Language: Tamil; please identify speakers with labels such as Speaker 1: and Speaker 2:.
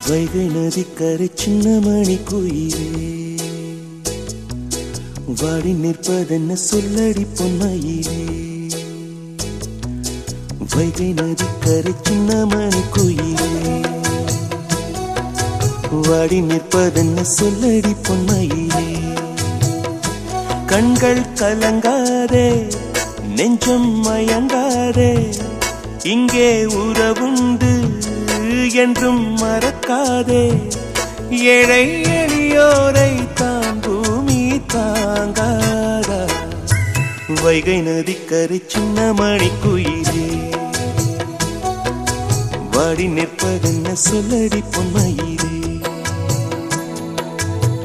Speaker 1: வைகை நதிக்கரை சின்ன மணி குயிலே வாடி நிற்பதென்ன சொல்லடி பொன்மையிலே வைகை நதிக்கரை சின்ன மணி குயிலே வாடி நிற்பதென்ன சொல்லடி பொன்மையிலே கண்கள் கலங்காதே நெஞ்சம் மயங்காதே இங்கே உறவுண்டு என்றும் மறக்காதே ஏழை எளியோரை தான் பூமி தாங்காதா வைகை நதிக்கரை சின்ன மணி குயிலே வாடி நிற்பதென்ன சொல்லடி பொன்மையிலே